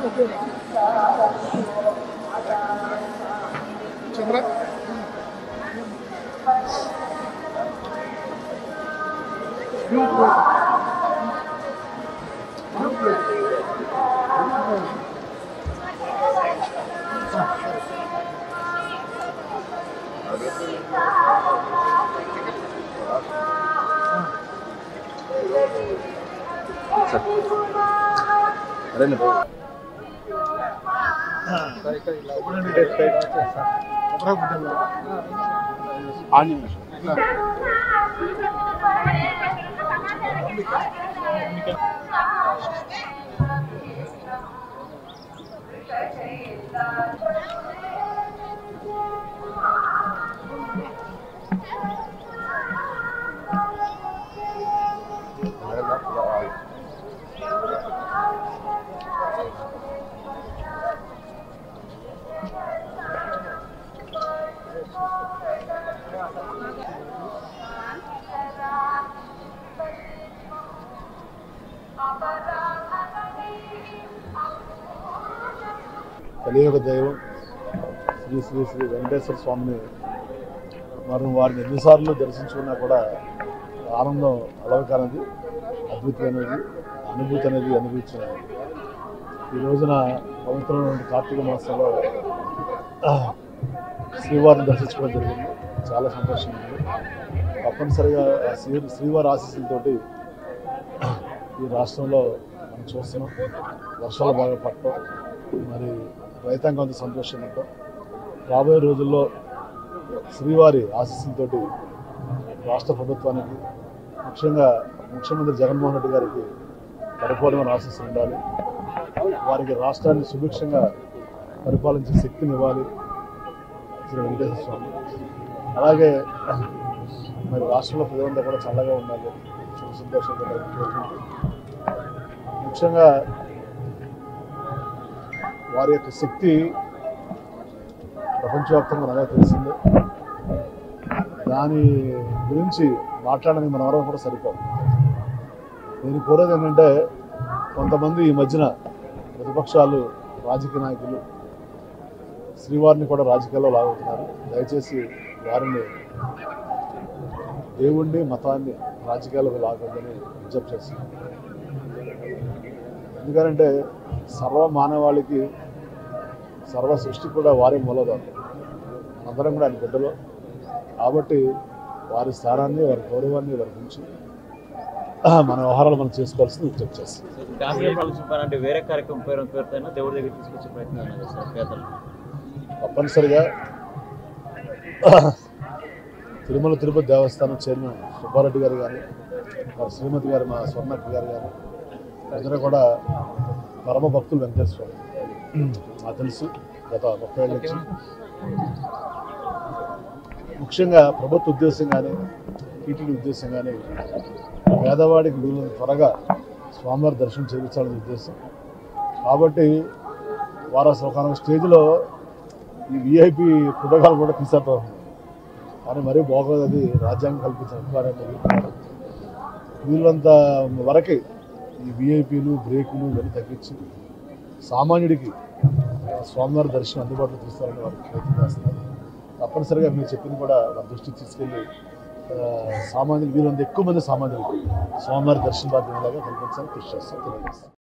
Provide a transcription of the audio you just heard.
చంద్ర కలియుగ దైవం శ్రీ శ్రీ శ్రీ వెంకటేశ్వర స్వామిని మనం వారిని ఎన్నిసార్లు దర్శించుకున్నా కూడా ఆనందం అలవకానది అద్భుతమైనది అనుభూతి అనేది అనుభవించిన ఈ రోజున పవిత్రమైన కార్తీక మాసంలో ఆ, శ్రీవారిని దర్శించుకోవడం జరిగింది చాలా సంతోషంగా ఉంది తప్పనిసరిగా ఆ శ్రీ శ్రీవారి ఆశీస్సులతోటి ఈ రాష్ట్రంలో మనం చూస్తున్నాం వర్షాలు బాగా పడటం మరి రైతాంగం అంత సంతోషంగా ఉంటాం రాబోయే రోజుల్లో శ్రీవారి ఆశీస్సులతోటి రాష్ట్ర ప్రభుత్వానికి ముఖ్యంగా ముఖ్యమంత్రి జగన్మోహన్ రెడ్డి గారికి పరిపూర్ణమైన ఆశీస్సులు ఉండాలి వారికి రాష్ట్రాన్ని సుభిక్షంగా పరిపాలించే శక్తిని ఇవ్వాలి శ్రీ వెంకటేశ్వర స్వామి అలాగే మరి రాష్ట్రంలో ప్రజలంతా కూడా చల్లగా ఉండాలి సుఖ సంతోషంగా ఉండాలని కోరుకుంటూ ముఖ్యంగా వారి యొక్క శక్తి ప్రపంచవ్యాప్తంగా మనగా తెలిసిందే దాని గురించి మాట్లాడడానికి మన ఎవరో కూడా సరిపోదు నేను కోరేది ఏంటంటే కొంతమంది ఈ మధ్యన ప్రతిపక్షాలు రాజకీయ నాయకులు శ్రీవారిని కూడా రాజకీయాల్లో లాగుతున్నారు దయచేసి వారిని దేవుణ్ణి మతాన్ని రాజకీయాలకు లాగొద్దని విజ్ఞప్తి చేస్తున్నాను ఎందుకంటే సర్వ మానవాళికి సర్వ సృష్టి కూడా వారి మూలధారం మనందరం కూడా ఆయన బిడ్డలు కాబట్టి వారి స్థానాన్ని వారి గౌరవాన్ని వారి గురించి మన వ్యవహారాలు మనం చేసుకోవాల్సింది విజ్ఞప్తి చేస్తాం ఫ్యామిలీ ఫంక్షన్ అంటే వేరే కార్యక్రమం పేరు పేరుతో దేవుడి దగ్గర తీసుకొచ్చే ప్రయత్నం ఉన్నది సార్ పేదలు తప్పనిసరిగా తిరుమల తిరుపతి దేవస్థానం చైర్మన్ సుబ్బారెడ్డి గారు కానీ వారి శ్రీమతి గారు మా స్వర్ణక్క గారు కానీ అందరూ కూడా పరమ భక్తులు వెంకటేశ్వర స్వామి నాకు తెలుసు గత ముప్పై ఏళ్ళ నుంచి ముఖ్యంగా ప్రభుత్వ ఉద్దేశం కానీ టీటీడీ ఉద్దేశం కానీ పేదవాడికి వీళ్ళని త్వరగా స్వామివారి దర్శనం చేయించాలనే ఉద్దేశం కాబట్టి వారు అసలు ఒక స్టేజ్లో ఈ విఐపి పుస్తకాలు కూడా తీసేద్దాం కానీ మరీ బాగోదు అది రాజ్యాంగం కల్పించిన అధికారాన్ని వీళ్ళు. వీళ్ళంత వరకే ఈ విఐపీలు బ్రేకులు ఇవన్నీ తగ్గించి సామాన్యుడికి ఆ స్వామివారి దర్శనం అందుబాటులో తీసుకోవాలని వారు ప్రయత్నం చేస్తున్నారు తప్పనిసరిగా మీరు చెప్పింది కూడా వారి దృష్టికి తీసుకెళ్ళి ఆ, సామాన్యులు వీళ్ళంత ఎక్కువ మంది సామాన్యులు స్వామివారి దర్శన భాగ్యం లాగా కల్పించాలని కృషి చేస్తాం తెలియజేస్తాం